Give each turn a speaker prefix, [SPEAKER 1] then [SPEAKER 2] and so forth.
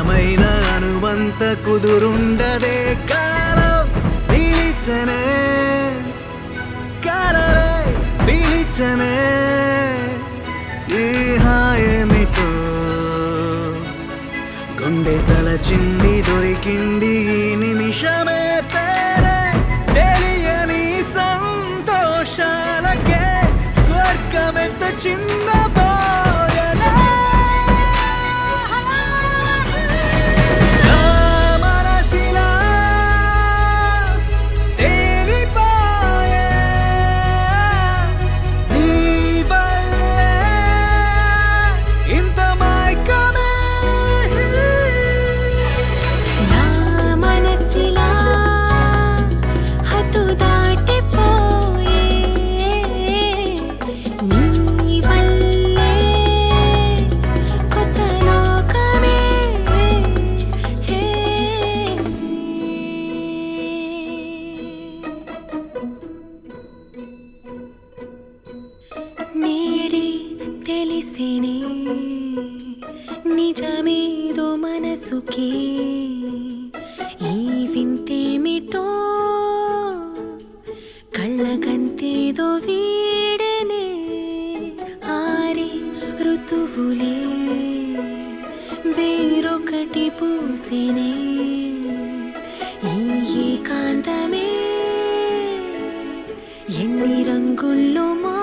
[SPEAKER 1] బలమైన అనువంత కుదురుండదే కాలం పిలిచనే కాలరే పిలిచనే ఈ హాయమిటో గుండె తలచింది దొరికింది ఈ నిమిషమే పేరే తెలియని సంతోషాలకే స్వర్గమెంత చిన్న మనసిలా తేలిపాయే నీ వల్లే ఇంత మైకమే
[SPEAKER 2] నా మనసిలా హద్దు దాటిపోయే నీ వల్లే కొత్త లోకమే నేడే తెలిసినే నిజమేదో మనసుకి ఈ వింతేమిటో కళ్ళకంతేదో వీడనే ఆరి ఋతువులే వేరొకటి పూసేనే ఈ ఏకాంతమే ఎన్ని రంగుల్లో మా